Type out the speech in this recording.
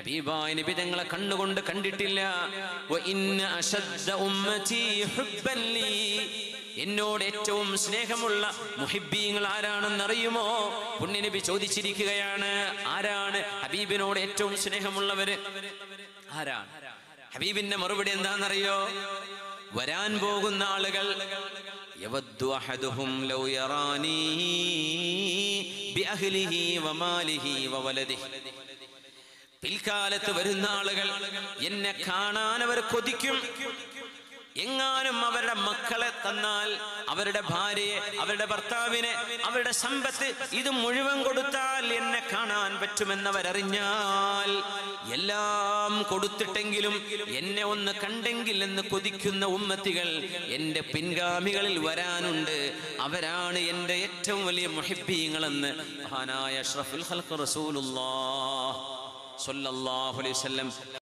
ഹബീബായ നബി തങ്ങളെ കണ്ണുകൊണ്ട് കണ്ടിട്ടില്ല വ ഇന്ന അശദ്ദ ഉമ്മതി ഹുബ്ബൻ ലീ. എന്നോട് ഏറ്റവും സ്നേഹമുള്ള മുഹിബീങ്ങൾ ആരാണെന്നറിയുമോ പുണ്യനബി ചോദിച്ചിരിക്കുകയാണ് ആരാണ് ഹബീബിനോട് ഏറ്റവും സ്നേഹമുള്ളവര് ആരാണ് ഹബീബിന്റെ മറുപടി എന്താണെന്നറിയോ വരാൻ പോകുന്ന ആളുകൾ യവദ്ദു അഹദുഹും ലൗ യറാനീ ബിഅഹ്ലിഹി വമാലിഹി വവലദിഹി പിൽക്കാലത്ത് വരുന്ന ആളുകൾ എന്നെ കാണാൻ അവർ കൊതിക്കും എങ്ങാനും അവരുടെ മക്കളെ തന്നാൽ അവരുടെ ഭാര്യയെ അവരുടെ ഭർത്താവിനെ അവരുടെ സമ്പത്ത് ഇത് മുഴുവൻ കൊടുത്താൽ എന്നെ കാണാൻ പറ്റുമെന്നവരറിഞ്ഞാൽ എല്ലാം കൊടുത്തിട്ടെങ്കിലും എന്നെ ഒന്ന് കണ്ടെങ്കിൽ എന്ന് കൊതിക്കുന്ന ഉമ്മത്തികൾ എൻ്റെ പിൻഗാമികളിൽ വരാനുണ്ട് അവരാണ് എൻ്റെ ഏറ്റവും വലിയ മുഹിബീങ്ങളെന്ന് മഹാനായ അഷ്റഫുൽ ഖൽഖ് റസൂലുള്ളാഹ് സ്വല്ലല്ലാഹു അലൈഹി വസല്ലം